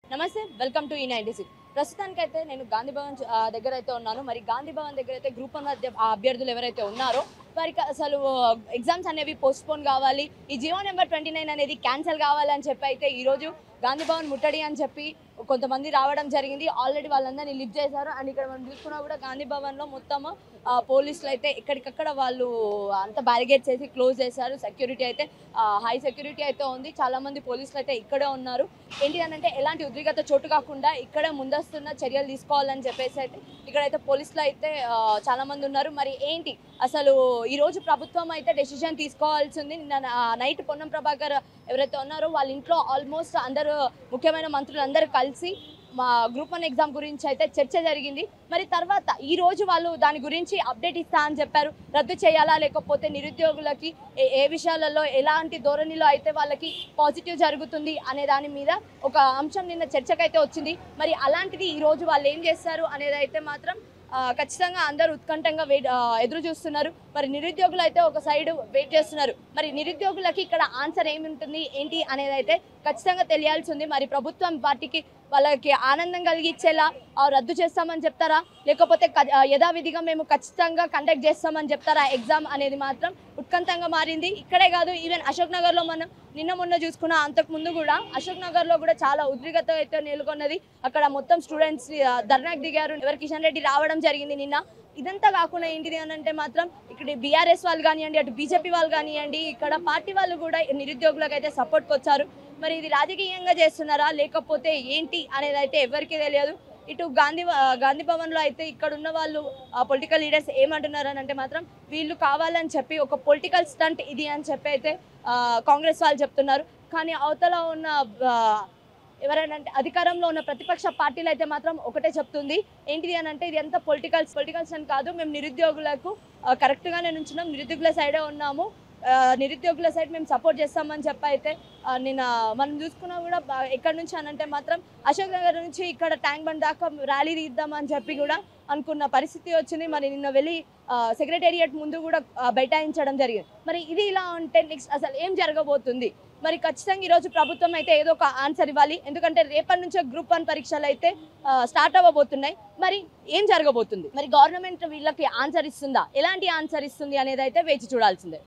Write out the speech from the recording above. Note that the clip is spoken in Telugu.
నమస్తే వెల్కమ్ టు ఈ నైన్టీ సిక్స్ ప్రస్తుతానికైతే నేను గాంధీ భవన్ చ- ఆ, దగ్గర అయితే ఉన్నాను మరి గాంధీ భవన్ దగ్గర అయితే గ్రూప్ వన్ అధ్య- ఆ అభ్యర్థులు ఎవరైతే ఉన్నారో వారికి అసలు ఎగ్జామ్స్ అనేవి పోస్ట్ పోన్ కావాలి ఈ జియో నెంబర్ ట్వంటీ నైన్ అనేది క్యాన్సిల్ కావాలి అని చెప్పి అయితే ఈరోజు గాంధీ భవన్ ముట్టడి అని చెప్పి కొంతమంది రావడం జరిగింది ఆల్రెడీ వాళ్ళందరినీ లిఫ్ట్ చేశారు అండ్ ఇక్కడ మనం చూసుకున్నా కూడా గాంధీ భవన్లో మొత్తం ఆ, పోలీసులు అయితే ఎక్కడికక్కడ వాళ్ళు అంత బ్యారిగేట్స్ వేసి క్లోజ్ చేశారు సెక్యూరిటీ అయితే హై సెక్యూరిటీ అయితే ఉంది చాలా మంది పోలీసులు అయితే ఇక్కడే ఉన్నారు ఏంటి అని అంటే ఎలాంటి ఉద్రిక్తత చోటు కాకుండా ఇక్కడే ముందస్తున్న చర్యలు తీసుకోవాలని చెప్పేసి అయితే ఇక్కడైతే పోలీసులు అయితే ఆ, చాలా మంది ఉన్నారు మరి ఏంటి అసలు ఈ రోజు ప్రభుత్వం అయితే డెసిషన్ తీసుకోవాల్సింది నిన్న నైట్ పొన్నం ప్రభాకర్ ఎవరైతే ఉన్నారో వాళ్ళ ఇంట్లో ఆల్మోస్ట్ అందరూ ముఖ్యమైన మంత్రులు అందరూ కలిసి మా గ్రూప్ వన్ ఎగ్జామ్ గురించి అయితే చర్చ జరిగింది మరి తర్వాత ఈ రోజు వాళ్ళు దాని గురించి అప్డేట్ ఇస్తా అని చెప్పారు రద్దు చేయాలా లేకపోతే నిరుద్యోగులకి ఏ- ఏ విషయాలలో ఎలాంటి ధోరణిలో అయితే వాళ్ళకి పాజిటివ్ జరుగుతుంది అనే దాని మీద ఒక అంశం నిన్న చర్చకైతే వచ్చింది మరి అలాంటిది ఈ రోజు వాళ్ళు ఏం చేస్తారు అనేది అయితే మాత్రం ఆ, ఖచ్చితంగా అందరూ ఉత్కంఠంగా వెయిట్ ఆ, ఎదురు చూస్తున్నారు మరి నిరుద్యోగులు అయితే ఒక సైడ్ వెయిట్ చేస్తున్నారు మరి నిరుద్యోగులకి ఇక్కడ ఆన్సర్ ఏమి ఉంటుంది ఏంటి అనేది అయితే ఖచ్చితంగా తెలియాల్సి ఉంది మరి ప్రభుత్వం వాటికి వాళ్ళకి ఆనందం కలిగించేలా ఆ, రద్దు చేస్తామని చెప్తారా లేకపోతే క- ఆ, యథావిధిగా మేము ఖచ్చితంగా కండక్ట్ చేస్తామని చెప్తారా ఎగ్జామ్ అనేది మాత్రం ఉత్కంఠంగా మారింది ఇక్కడే కాదు ఈవెన్ అశోక్ నగర్లో మనం నిన్న మొన్న చూసుకున్న అంతకు ముందు కూడా అశోక్ నగర్లో కూడా చాలా ఉద్రిక్తత అయితే నెలకొన్నది అక్కడ మొత్తం స్టూడెంట్స్ ధర్నాకు దిగారు ఎవరు కిషన్ రెడ్డి రావడం జరిగింది నిన్న ఇదంతా కాకుండా ఏంటిది అని అంటే మాత్రం ఇక్కడ బీఆర్ఎస్ వాళ్ళు కానివ్వండి అటు బీజేపీ వాళ్ళు కానివ్వండి ఇక్కడ పార్టీ వాళ్ళు కూడా నిరుద్యోగులకు అయితే సపోర్ట్కి వచ్చారు మరి ఇది రాజకీయంగా చేస్తున్నారా లేకపోతే ఏంటి అనేది అయితే ఎవరికీ తెలియదు ఇటు గాంధీ గాంధీ భవన్లో అయితే ఇక్కడ ఉన్న వాళ్ళు పొలిటికల్ లీడర్స్ ఏమంటున్నారు అని అంటే మాత్రం వీళ్ళు కావాలని చెప్పి ఒక పొలిటికల్ స్టంట్ ఇది అని చెప్పి అయితే ఆ, కాంగ్రెస్ వాళ్ళు చెప్తున్నారు కానీ అవతల ఉన్న ఆ, ఎవరైనా అంటే అధికారంలో ఉన్న ప్రతిపక్ష పార్టీలు అయితే మాత్రం ఒకటే చెప్తుంది ఏంటిది అని అంటే ఇది ఎంత పొలిటికల్ పొలిటికల్స్ అని కాదు మేము నిరుద్యోగులకు ఆ, కరెక్ట్గానే నుంచున్నాం నిరుద్యోగుల సైడే ఉన్నాము ఆ, నిరుద్యోగుల సైడ్ మేము సపోర్ట్ చేస్తామని చెప్పి అయితే ఆ, నిన్న మనం చూసుకున్నా కూడా బా- ఎక్కడి నుంచి అని అంటే మాత్రం అశోక్ నగర్ నుంచి ఇక్కడ ట్యాంక్ బండ్ దాకా ర్యాలీ తీద్దామని చెప్పి కూడా అనుకున్న పరిస్థితి వచ్చింది మరి నిన్న వెళ్ళి సెక్రటేరియట్ ముందు కూడా ఆ, బైఠాయించడం జరిగింది మరి ఇది ఇలా ఉంటే నెక్స్ట్ అసలు ఏం జరగబోతుంది మరి ఖచ్చితంగా ఈరోజు ప్రభుత్వం అయితే ఏదో ఒక ఆన్సర్ ఇవ్వాలి ఎందుకంటే రేపటి నుంచే గ్రూప్ వన్ పరీక్షలు అయితే స్టార్ట్ అవ్వబోతున్నాయి మరి ఏం జరగబోతుంది మరి గవర్నమెంట్ వీళ్ళకి ఆన్సర్ ఇస్తుందా ఎలాంటి ఆన్సర్ ఇస్తుంది అనేది అయితే వేచి చూడాల్సిందే